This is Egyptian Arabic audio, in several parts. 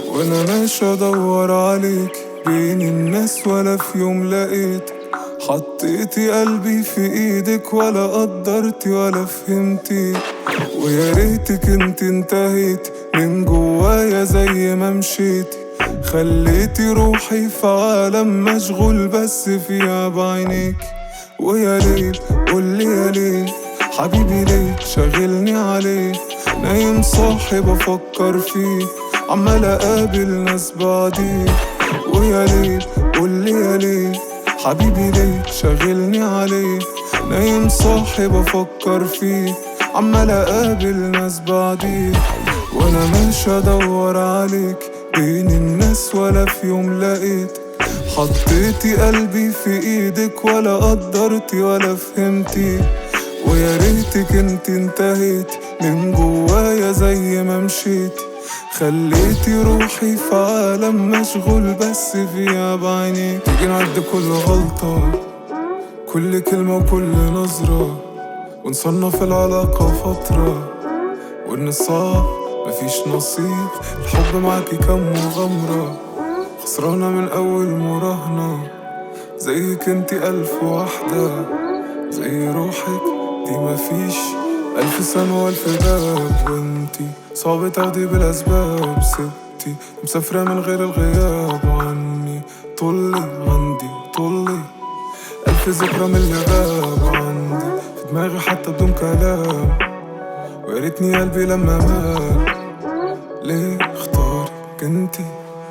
وانا ماشي ادور عليك بين الناس ولا في يوم لقيت حطيتي قلبي في ايدك ولا قدرتي ولا فهمتي ويا ريتك انت انتهيت من جوايا زي ما مشيتي خليتي روحي في عالم مشغول بس فيها بعينيك ويا ليل قولي يا ليل حبيبي ليه شاغلني عليه نايم صاحي بفكر فيه عمال اقابل ناس بعديه ويا ليل قولي يا ليل حبيبي ليه شاغلني عليه نايم صاحي بفكر فيه عمال اقابل ناس بعديه وانا مش ادور عليك بين الناس ولا في يوم لقيت حطيتي قلبي في ايدك ولا قدرتي ولا فهمتي ويا ريتك انت انتهيت من جوايا زي ما مشيتي خليتي روحي في عالم مشغول بس فيها بعينيك تيجي نعد كل غلطة كل كلمة وكل نظرة ونصنف العلاقة فترة وإن الصعب مفيش نصيب الحب معاكي كان مغامرة خسرانة من أول مراهنة زيك انتي ألف واحدة زي روحك دي مفيش ألف سنة وألف باب وانتي صعب تاخدي بالأسباب سبتي مسافرة من غير الغياب عني طلي عندي طلي ألف ذكرى من اللي غاب عندي في دماغي حتى بدون كلام ويا ريتني قلبي لما مات ليه اختارك انتي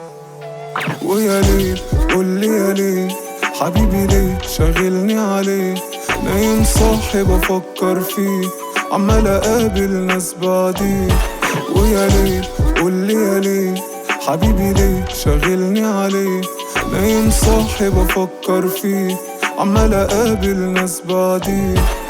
ويا ليل قولي يا ليل حبيبي ليه شاغلني عليه نايم صاحي بفكر فيه عمال اقابل ناس بعديه ويا ليل قولي يا ليل حبيبي ليه شاغلني عليه نايم صاحي بفكر فيه عمال اقابل ناس بعديه